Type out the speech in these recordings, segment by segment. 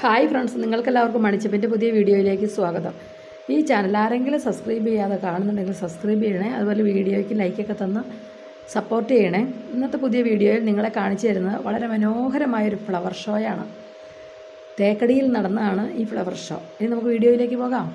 hi friends നിങ്ങൾക്കെല്ലാവർക്കും മണിച്ചപ്പിൻ്റെ പുതിയ വീഡിയോയിലേക്ക് സ്വാഗതം ഈ ചാനൽ ആരെങ്കിലും സബ്സ്ക്രൈബ് ചെയ്യാതെ കാണുന്നുണ്ടെങ്കിൽ സബ്സ്ക്രൈബ് ചെയ്യണേ അതുപോലെ വീഡിയോയ്ക്ക് ലൈക്കൊക്കെ തന്ന് സപ്പോർട്ട് ചെയ്യണേ ഇന്നത്തെ പുതിയ വീഡിയോയിൽ നിങ്ങളെ കാണിച്ചു തരുന്നത് വളരെ മനോഹരമായൊരു ഫ്ലവർ ഷോയാണ് തേക്കടിയിൽ നടന്നതാണ് ഈ ഫ്ലവർ ഷോ ഇനി നമുക്ക് വീഡിയോയിലേക്ക് പോകാം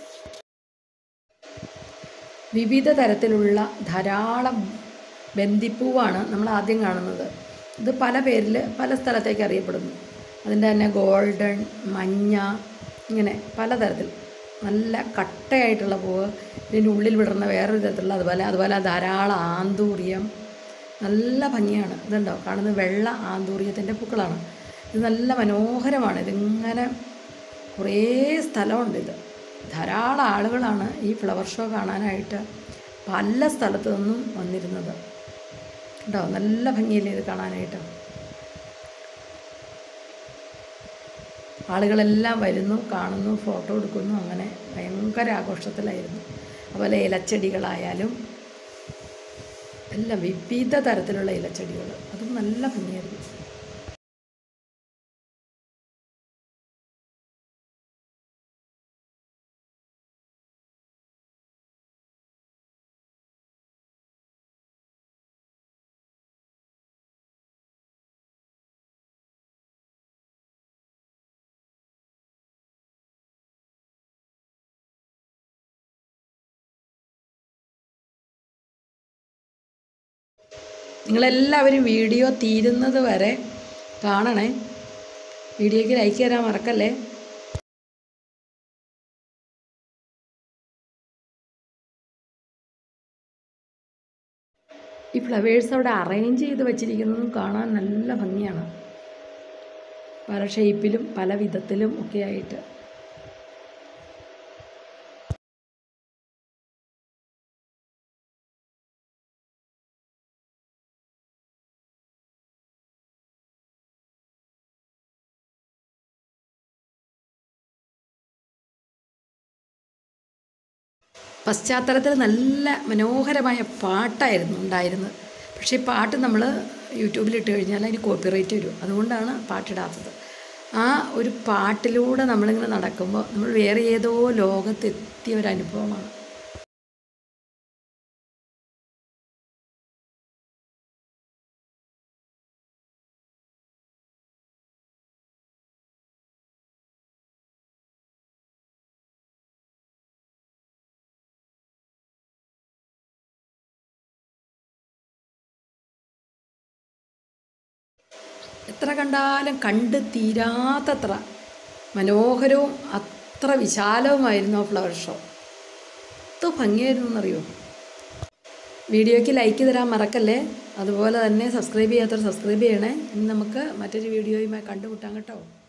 വിവിധ തരത്തിലുള്ള ധാരാളം ബന്ദിപ്പൂവാണ് നമ്മൾ ആദ്യം കാണുന്നത് ഇത് പല പേരിൽ പല സ്ഥലത്തേക്ക് അറിയപ്പെടുന്നു അതിൻ്റെ തന്നെ ഗോൾഡൻ മഞ്ഞ ഇങ്ങനെ പലതരത്തിൽ നല്ല കട്ടയായിട്ടുള്ള പൂവ് ഇതിൻ്റെ ഉള്ളിൽ വിടർന്ന വേറൊരു തരത്തിലുള്ള അതുപോലെ അതുപോലെ ധാരാളം ആന്തൂറിയം നല്ല ഭംഗിയാണ് ഇതുണ്ടോ കാണുന്നത് വെള്ള ആന്തൂറിയത്തിൻ്റെ പൂക്കളാണ് ഇത് നല്ല മനോഹരമാണ് ഇതിങ്ങനെ കുറേ സ്ഥലമുണ്ട് ഇത് ധാരാളം ആളുകളാണ് ഈ ഫ്ലവർ ഷോ കാണാനായിട്ട് പല സ്ഥലത്തു നിന്നും വന്നിരുന്നത് കേട്ടോ നല്ല ഭംഗിയല്ലേ ഇത് കാണാനായിട്ട് ആളുകളെല്ലാം വരുന്നു കാണുന്നു ഫോട്ടോ എടുക്കുന്നു അങ്ങനെ ഭയങ്കര ആഘോഷത്തിലായിരുന്നു അതുപോലെ ഇലച്ചെടികളായാലും എല്ലാം വിവിധ തരത്തിലുള്ള ഇലച്ചെടികൾ അതും നല്ല ഭംഗിയായിരുന്നു നിങ്ങളെല്ലാവരും വീഡിയോ തീരുന്നത് വരെ കാണണേ വീഡിയോയ്ക്ക് ലൈക്ക് തരാൻ മറക്കല്ലേ ഈ ഫ്ലവേഴ്സ് അവിടെ അറേഞ്ച് ചെയ്ത് വെച്ചിരിക്കുന്നതും കാണാൻ നല്ല ഭംഗിയാണ് പല ഷേപ്പിലും പല വിധത്തിലും ഒക്കെ ആയിട്ട് പശ്ചാത്തലത്തിൽ നല്ല മനോഹരമായ പാട്ടായിരുന്നു ഉണ്ടായിരുന്നത് പക്ഷേ ഈ പാട്ട് നമ്മൾ യൂട്യൂബിൽ ഇട്ട് കഴിഞ്ഞാൽ അതിന് കോപ്പിറൈറ്റ് വരും അതുകൊണ്ടാണ് പാട്ടിടാത്തത് ആ ഒരു പാട്ടിലൂടെ നമ്മളിങ്ങനെ നടക്കുമ്പോൾ നമ്മൾ വേറെ ഏതോ ലോകത്തെത്തിയ ഒരു അനുഭവമാണ് എത്ര കണ്ടാലും കണ്ട് തീരാത്തത്ര മനോഹരവും അത്ര വിശാലവുമായിരുന്നു ആ ഫ്ലവർ ഷോ എത്ര ഭംഗിയായിരുന്നു എന്നറിയോ വീഡിയോയ്ക്ക് ലൈക്ക് തരാൻ മറക്കല്ലേ അതുപോലെ തന്നെ സബ്സ്ക്രൈബ് ചെയ്യാത്തവർ സബ്സ്ക്രൈബ് ചെയ്യണേ ഇനി നമുക്ക് മറ്റൊരു വീഡിയോയുമായി കണ്ടുമുട്ടാം കേട്ടോ